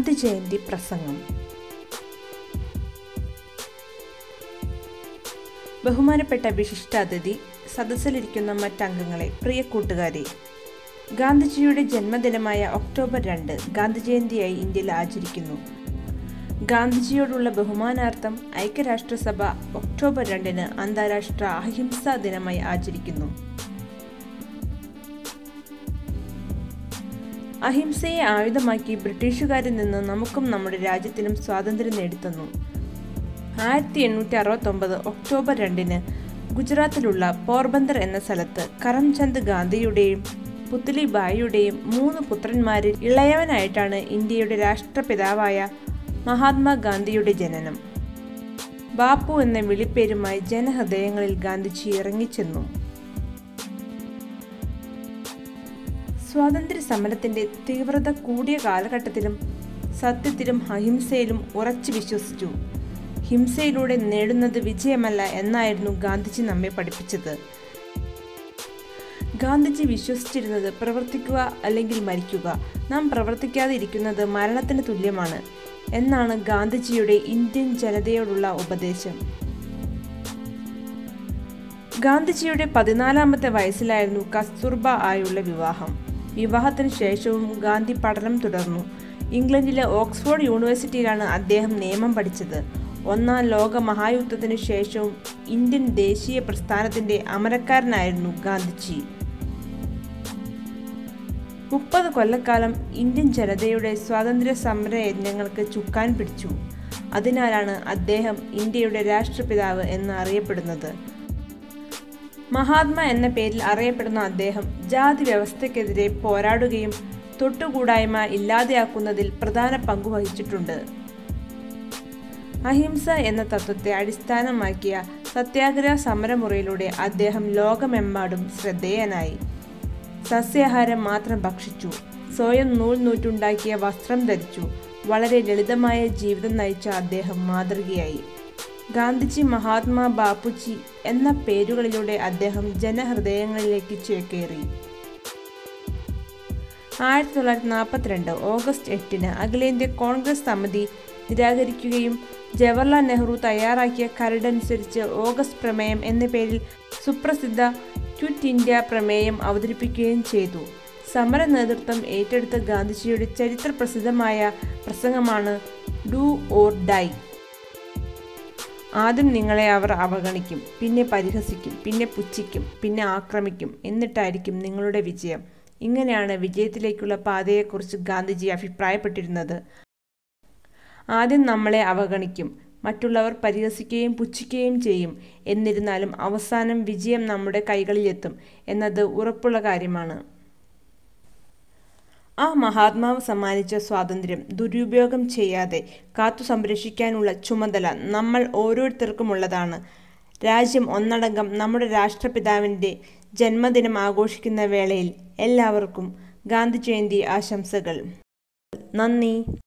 ഗാന്ധി ജയന്തി പ്രസംഗം ബഹുമാനപ്പെട്ട വിശിഷ്ടാതിഥി സദസ്സിലിരിക്കുന്ന മറ്റംഗങ്ങളെ പ്രിയ കൂട്ടുകാരെ ഗാന്ധിജിയുടെ ജന്മദിനമായ ഒക്ടോബർ രണ്ട് ഗാന്ധി ജയന്തിയായി ഇന്ത്യയിൽ ആചരിക്കുന്നു ഗാന്ധിജിയോടുള്ള ബഹുമാനാർത്ഥം ഐക്യരാഷ്ട്രസഭ ഒക്ടോബർ രണ്ടിന് അന്താരാഷ്ട്ര അഹിംസാ ദിനമായി ആചരിക്കുന്നു അഹിംസയെ ആയുധമാക്കി ബ്രിട്ടീഷുകാരിൽ നിന്ന് നമുക്കും നമ്മുടെ രാജ്യത്തിനും സ്വാതന്ത്ര്യം നേടിത്തന്നു ആയിരത്തി എണ്ണൂറ്റി അറുപത്തൊമ്പത് ഒക്ടോബർ രണ്ടിന് ഗുജറാത്തിലുള്ള പോർബന്ദർ എന്ന സ്ഥലത്ത് കരംചന്ദ് ഗാന്ധിയുടെയും പുത്ലിബായിയുടെയും മൂന്ന് പുത്രന്മാരിൽ ഇളയവനായിട്ടാണ് ഇന്ത്യയുടെ രാഷ്ട്രപിതാവായ മഹാത്മാഗാന്ധിയുടെ ജനനം ബാപ്പു എന്ന വിളിപ്പേരുമായി ജനഹൃദയങ്ങളിൽ ഗാന്ധിജി ഇറങ്ങിച്ചെന്നു സ്വാതന്ത്ര്യ സമരത്തിന്റെ തീവ്രത കൂടിയ കാലഘട്ടത്തിലും സത്യത്തിലും അഹിംസയിലും ഉറച്ചു വിശ്വസിച്ചു ഹിംസയിലൂടെ നേടുന്നത് വിജയമല്ല എന്നായിരുന്നു ഗാന്ധിജി നമ്മെ പഠിപ്പിച്ചത് ഗാന്ധിജി വിശ്വസിച്ചിരുന്നത് പ്രവർത്തിക്കുക അല്ലെങ്കിൽ മരിക്കുക നാം പ്രവർത്തിക്കാതെ ഇരിക്കുന്നത് മരണത്തിന് തുല്യമാണ് എന്നാണ് ഗാന്ധിജിയുടെ ഇന്ത്യൻ ജനതയോടുള്ള ഉപദേശം ഗാന്ധിജിയുടെ പതിനാലാമത്തെ വയസ്സിലായിരുന്നു കസ്തൂർബ ആയുള്ള വിവാഹം വിവാഹത്തിന് ശേഷവും ഗാന്ധി പഠനം തുടർന്നു ഇംഗ്ലണ്ടിലെ ഓക്സ്ഫോർഡ് യൂണിവേഴ്സിറ്റിയിലാണ് അദ്ദേഹം നിയമം പഠിച്ചത് ഒന്നാം ലോക മഹായുദ്ധത്തിനു ശേഷവും ഇന്ത്യൻ ദേശീയ പ്രസ്ഥാനത്തിന്റെ അമരക്കാരനായിരുന്നു ഗാന്ധിജി മുപ്പത് കൊല്ലക്കാലം ഇന്ത്യൻ ജനതയുടെ സ്വാതന്ത്ര്യ സമര യജ്ഞങ്ങൾക്ക് ചുക്കാൻ പിടിച്ചു അതിനാലാണ് അദ്ദേഹം ഇന്ത്യയുടെ രാഷ്ട്രപിതാവ് എന്ന് അറിയപ്പെടുന്നത് മഹാത്മ എന്ന പേരിൽ അറിയപ്പെടുന്ന അദ്ദേഹം ജാതി വ്യവസ്ഥയ്ക്കെതിരെ പോരാടുകയും തൊട്ടുകൂടായ്മ ഇല്ലാതെയാക്കുന്നതിൽ പ്രധാന പങ്കു വഹിച്ചിട്ടുണ്ട് അഹിംസ എന്ന തത്വത്തെ അടിസ്ഥാനമാക്കിയ സത്യാഗ്രഹ സമരമുറയിലൂടെ അദ്ദേഹം ലോകമെമ്പാടും ശ്രദ്ധേയനായി സസ്യാഹാരം മാത്രം ഭക്ഷിച്ചു സ്വയം നൂൽ നൂറ്റുണ്ടാക്കിയ വസ്ത്രം ധരിച്ചു വളരെ ലളിതമായ ജീവിതം നയിച്ച അദ്ദേഹം മാതൃകയായി ഗാന്ധിജി മഹാത്മാ ബാപ്പുജി എന്ന പേരുകളിലൂടെ അദ്ദേഹം ജനഹൃദയങ്ങളിലേക്ക് ചേക്കേറി ആയിരത്തി തൊള്ളായിരത്തി നാൽപ്പത്തിരണ്ട് ഓഗസ്റ്റ് എട്ടിന് അഖിലേന്ത്യാ കോൺഗ്രസ് സമിതി നിരാകരിക്കുകയും ജവഹർലാൽ നെഹ്റു തയ്യാറാക്കിയ കരടനുസരിച്ച് ഓഗസ്റ്റ് പ്രമേയം എന്ന പേരിൽ സുപ്രസിദ്ധ ക്വിറ്റ് ഇന്ത്യ പ്രമേയം അവതരിപ്പിക്കുകയും ചെയ്തു സമര നേതൃത്വം ഏറ്റെടുത്ത ഗാന്ധിജിയുടെ ചരിത്ര പ്രസിദ്ധമായ പ്രസംഗമാണ് ഡു ഓർ ഡൈ ആദ്യം നിങ്ങളെ അവർ അവഗണിക്കും പിന്നെ പരിഹസിക്കും പിന്നെ പുച്ഛിക്കും പിന്നെ ആക്രമിക്കും എന്നിട്ടായിരിക്കും നിങ്ങളുടെ വിജയം ഇങ്ങനെയാണ് വിജയത്തിലേക്കുള്ള പാതയെക്കുറിച്ച് ഗാന്ധിജി അഭിപ്രായപ്പെട്ടിരുന്നത് ആദ്യം നമ്മളെ അവഗണിക്കും മറ്റുള്ളവർ പരിഹസിക്കുകയും പുച്ഛിക്കുകയും ചെയ്യും എന്നിരുന്നാലും അവസാനം വിജയം നമ്മുടെ കൈകളിലെത്തും എന്നത് ഉറപ്പുള്ള കാര്യമാണ് ആ മഹാത്മാവ് സമ്മാനിച്ച സ്വാതന്ത്ര്യം ദുരുപയോഗം ചെയ്യാതെ കാത്തു സംരക്ഷിക്കാനുള്ള ചുമതല നമ്മൾ ഓരോരുത്തർക്കുമുള്ളതാണ് രാജ്യം ഒന്നടങ്കം നമ്മുടെ രാഷ്ട്രപിതാവിൻ്റെ ജന്മദിനം ആഘോഷിക്കുന്ന വേളയിൽ എല്ലാവർക്കും ഗാന്ധി ജയന്തി ആശംസകൾ നന്ദി